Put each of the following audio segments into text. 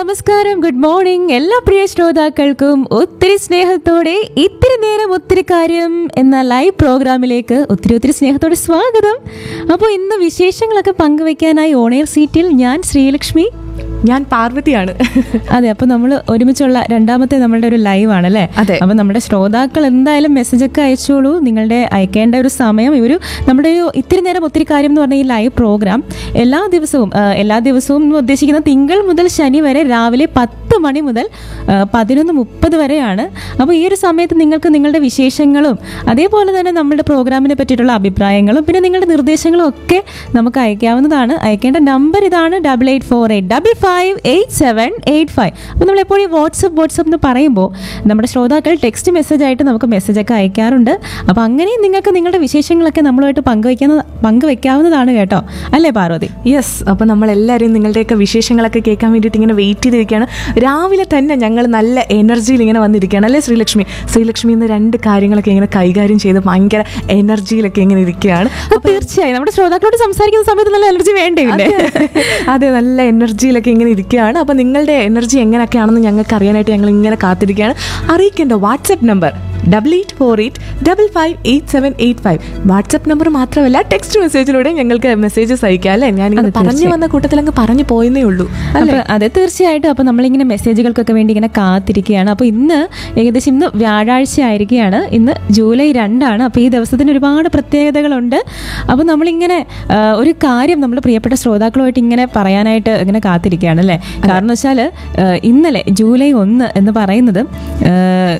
നമസ്കാരം good morning എല്ലാ പ്രിയ ശ്രോതാക്കൾക്കും ഒത്തിരി സ്നേഹത്തോടെ ഇത്തിരി നേരം ഒത്തിരി കാര്യം എന്ന ലൈവ് പ്രോഗ്രാമിലേക്ക് ഒത്തിരി ഒത്തിരി സ്നേഹത്തോടെ സ്വാഗതം അപ്പോൾ ഇന്ന് വിശേഷങ്ങളൊക്കെ പങ്കുവെക്കാനായി ഓണയർ സീറ്റിൽ ഞാൻ ശ്രീലക്ഷ്മി ഞാൻ പാർവതിയാണ് അതെ അപ്പോൾ നമ്മൾ ഒരുമിച്ചുള്ള രണ്ടാമത്തെ നമ്മളുടെ ഒരു ലൈവ് ആണല്ലേ അതെ. അപ്പോൾ നമ്മുടെ ശ്രോതാക്കൾ എന്തായാലും മെസ്സേജ് ഒക്കെ അയച്ചോളൂ നിങ്ങളുടെ അയക്കേണ്ട ഒരു സമയം ഇവര് നമ്മുടെ ഒരു ഇത്തിരി നേരം ഒത്തിരി കാര്യം എന്ന് പറഞ്ഞ ഈ ലൈവ് പ്രോഗ്രാം എല്ലാ ദിവസവും ആ, എല്ലാ ദിവസവും എന്ന് ഉദ്ദേശിക്കുന്ന തിങ്കൾ മുതൽ ശനി വരെ രാവിലെ പത്ത് മണി മുതൽ പതിനൊന്ന് മുപ്പത് വരെയാണ് അപ്പോൾ ഈ ഒരു സമയത്ത് നിങ്ങൾക്ക് നിങ്ങളുടെ വിശേഷങ്ങളും അതേപോലെ തന്നെ നമ്മുടെ പ്രോഗ്രാമിനെ പറ്റിയിട്ടുള്ള അഭിപ്രായങ്ങളും പിന്നെ നിങ്ങളുടെ നിർദ്ദേശങ്ങളും ഒക്കെ നമുക്ക് അയക്കാവുന്നതാണ് അയക്കേണ്ട നമ്പർ ഇതാണ് double eight four eight double five eight seven eight five അപ്പോൾ നമ്മൾ എപ്പോഴും ഈ വാട്സപ്പ് വാട്സപ്പ് എന്ന് പറയുമ്പോൾ നമ്മുടെ ശ്രോതാക്കൾ ടെക്സ്റ്റ് മെസ്സേജ് ആയിട്ട് നമുക്ക് മെസ്സേജ് ഒക്കെ അയക്കാറുണ്ട് അപ്പോൾ അങ്ങനെ നിങ്ങൾക്ക് നിങ്ങളുടെ വിശേഷങ്ങളൊക്കെ നമ്മളുമായിട്ട് പങ്കുവയ്ക്കുന്ന പങ്കുവെക്കാവുന്നതാണ് കേട്ടോ അല്ലേ പാർവതി യെസ് അപ്പോൾ നമ്മളെല്ലാവരും നിങ്ങളുടെയൊക്കെ വിശേഷങ്ങളൊക്കെ കേൾക്കാൻ വേണ്ടിയിട്ട് ഇങ്ങനെ വെയിറ്റ് ചെയ്തിരിക്കുകയാണ് രാവിലെ തന്നെ ഞങ്ങൾ നല്ല എനർജിയിൽ ഇങ്ങനെ വന്നിരിക്കുകയാണ് അല്ലേ ശ്രീലക്ഷ്മി ശ്രീലക്ഷ്മി ഇന്ന് രണ്ട് കാര്യങ്ങളൊക്കെ ഇങ്ങനെ കൈകാര്യം ചെയ്ത് ഭയങ്കര എനർജിയിലൊക്കെ ഇങ്ങനെ ഇരിക്കുകയാണ് അപ്പോൾ തീർച്ചയായും നമ്മുടെ ശ്രോതാക്കളോട് സംസാരിക്കുന്ന സമയത്ത് നല്ല എനർജി വേണ്ടേ പിന്നെ അതെ നല്ല എനർജിയിലൊക്കെ ഇങ്ങനെ ഇരിക്കുകയാണ് അപ്പോൾ നിങ്ങളുടെ എനർജി എങ്ങനെയൊക്കെയാണെന്ന് ഞങ്ങൾക്ക് അറിയാനായിട്ട് ഞങ്ങൾ ഇങ്ങനെ കാത്തിരിക്കുകയാണ് അറിയിക്കേണ്ട WhatsApp number double eight four eight double five eight seven eight five WhatsApp number മാത്രമല്ല ടെക്സ്റ്റ് മെസ്സേജിലൂടെ ഞങ്ങൾക്ക് മെസ്സേജസ് അയക്കാം അല്ലേ ഞാൻ ഇങ്ങനെ പറഞ്ഞു വന്ന കൂട്ടത്തിൽ അങ്ങ് പറഞ്ഞു പോയെന്നേ ഉള്ളൂ അപ്പൊ അതെ തീർച്ചയായിട്ടും അപ്പോൾ നമ്മളിങ്ങനെ മെസ്സേജുകൾക്കൊക്കെ വേണ്ടി ഇങ്ങനെ കാത്തിരിക്കുകയാണ് അപ്പോൾ ഇന്ന് ഏകദേശം ഇന്ന് വ്യാഴാഴ്ച ആയിരിക്കുകയാണ് ഇന്ന് ജൂലൈ രണ്ടാണ് അപ്പോൾ ഈ ദിവസത്തിന് ഒരുപാട് പ്രത്യേകതകളുണ്ട് അപ്പോൾ നമ്മളിങ്ങനെ ആ, ഒരു കാര്യം നമ്മൾ പ്രിയപ്പെട്ട ശ്രോതാക്കളുമായിട്ട് ഇങ്ങനെ പറയാനായിട്ട് ഇങ്ങനെ കാത്തിരിക്കുകയാണ് അല്ലേ കാരണം വെച്ചാൽ ഇന്നലെ ജൂലൈ ഒന്ന് എന്ന് പറയുന്നത് ആ,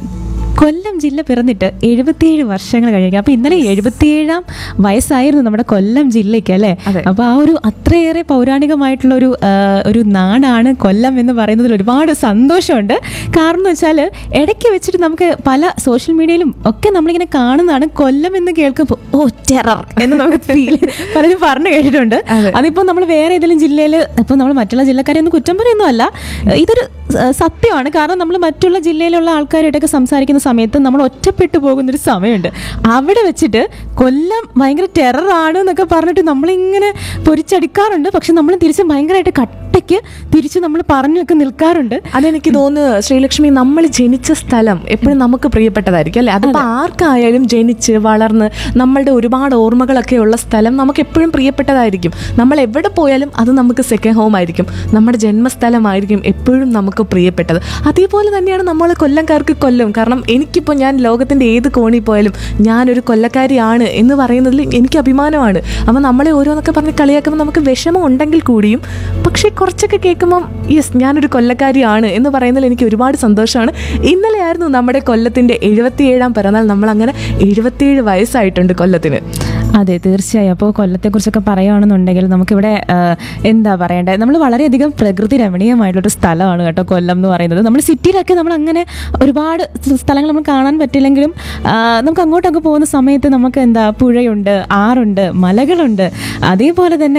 കൊല്ലം ജില്ല പിറന്നിട്ട് എഴുപത്തിയേഴ് വർഷങ്ങൾ കഴിഞ്ഞു അപ്പോൾ ഇന്നലെ എഴുപത്തിയേഴാം വയസ്സായിരുന്നു നമ്മുടെ കൊല്ലം ജില്ലയ്ക്ക് അല്ലേ അതെ. അപ്പോൾ ആ ഒരു അത്രയേറെ പൗരാണികമായിട്ടുള്ള ഒരു ആ, ഒരു നാടാണ് കൊല്ലം എന്ന് പറയുന്നതിൽ ഒരുപാട് സന്തോഷമുണ്ട് കാരണം എന്ന് വെച്ചാൽ ഇടയ്ക്ക് വെച്ചിട്ട് നമുക്ക് പല സോഷ്യൽ മീഡിയയിലും ഒക്കെ നമ്മളിങ്ങനെ കാണുന്നതാണ് കൊല്ലം എന്ന് കേൾക്കുമ്പോൾ ഓ ടെറർ എന്ന് നമുക്ക് ഫീൽ പലരും പറഞ്ഞു കേട്ടിട്ടുണ്ട് അതെ. അതിപ്പോൾ നമ്മൾ വേറെ ഏതെങ്കിലും ജില്ലയിൽ ഇപ്പോൾ നമ്മൾ മറ്റുള്ള ജില്ലക്കാരെ ഒന്നും കുറ്റം പറയുന്നതല്ല ഇതൊരു സ- സത്യമാണ് കാരണം നമ്മൾ മറ്റുള്ള ജില്ലയിലുള്ള ആൾക്കാരായിട്ടൊക്കെ സംസാരിക്കുന്ന സമയത്ത് നമ്മൾ ഒറ്റപ്പെട്ടു പോകുന്നൊരു സമയമുണ്ട് അവിടെ വെച്ചിട്ട് കൊല്ലം ഭയങ്കര ടെററാണ് എന്നൊക്കെ പറഞ്ഞിട്ട് നമ്മളിങ്ങനെ പൊരിച്ചടിക്കാറുണ്ട് പക്ഷെ നമ്മൾ തിരിച്ച് ഭയങ്കരമായിട്ട് കട്ടയ്ക്ക് തിരിച്ച് നമ്മൾ പറഞ്ഞൊക്കെ നിൽക്കാറുണ്ട് അതെനിക്ക് തോന്നുന്നു ശ്രീലക്ഷ്മി നമ്മൾ ജനിച്ച സ്ഥലം എപ്പോഴും നമുക്ക് പ്രിയപ്പെട്ടതായിരിക്കും അല്ലേ അതിപ്പോൾ ആർക്കായാലും ജനിച്ച് വളർന്ന് നമ്മളുടെ ഒരുപാട് ഓർമ്മകളൊക്കെ ഉള്ള സ്ഥലം നമുക്ക് എപ്പോഴും പ്രിയപ്പെട്ടതായിരിക്കും നമ്മൾ എവിടെ പോയാലും അത് നമുക്ക് സെക്കൻഡ് ഹോം ആയിരിക്കും നമ്മുടെ ജന്മസ്ഥലമായിരിക്കും എപ്പോഴും നമുക്ക് പ്രിയപ്പെട്ടത് അതേപോലെ തന്നെയാണ് നമ്മൾ കൊല്ലംകാർക്ക് കൊല്ലം കാരണം എനിക്കിപ്പോൾ ഞാൻ ലോകത്തിൻ്റെ ഏത് കോണിൽ പോയാലും ഞാനൊരു കൊല്ലക്കാരിയാണ് എന്ന് പറയുന്നതിൽ എനിക്ക് അഭിമാനമാണ് അപ്പോൾ നമ്മളെ ഓരോന്നൊക്കെ പറഞ്ഞ് കളിയാക്കുമ്പോൾ നമുക്ക് വിഷമം ഉണ്ടെങ്കിൽ കൂടിയും പക്ഷേ കുറച്ചൊക്കെ കേൾക്കുമ്പം യെസ് ഞാനൊരു കൊല്ലക്കാരിയാണ് എന്ന് പറയുന്നതിൽ എനിക്ക് ഒരുപാട് സന്തോഷമാണ് ഇന്നലെയായിരുന്നു നമ്മുടെ കൊല്ലത്തിൻ്റെ എഴുപത്തിയേഴാം പിറന്നാൾ നമ്മളങ്ങനെ എഴുപത്തിയേഴ് വയസ്സായിട്ടുണ്ട് കൊല്ലത്തിന് അതെ തീർച്ചയായും അപ്പോൾ കൊല്ലത്തെക്കുറിച്ചൊക്കെ പറയുകയാണെന്നുണ്ടെങ്കിൽ നമുക്കിവിടെ ആ, എന്താ പറയേണ്ടത് നമ്മൾ വളരെയധികം പ്രകൃതി രമണീയമായിട്ടുള്ളൊരു സ്ഥലമാണ് കേട്ടോ കൊല്ലം എന്ന് പറയുന്നത് നമ്മൾ സിറ്റിയിലൊക്കെ നമ്മൾ അങ്ങനെ ഒരുപാട് സ്ഥലങ്ങൾ നമ്മൾ കാണാൻ പറ്റില്ലെങ്കിലും ആ, നമുക്ക് അങ്ങോട്ടൊക്കെ പോകുന്ന സമയത്ത് നമുക്ക് എന്താ പുഴയുണ്ട് ആറുണ്ട് മലകളുണ്ട് അതേപോലെ തന്നെ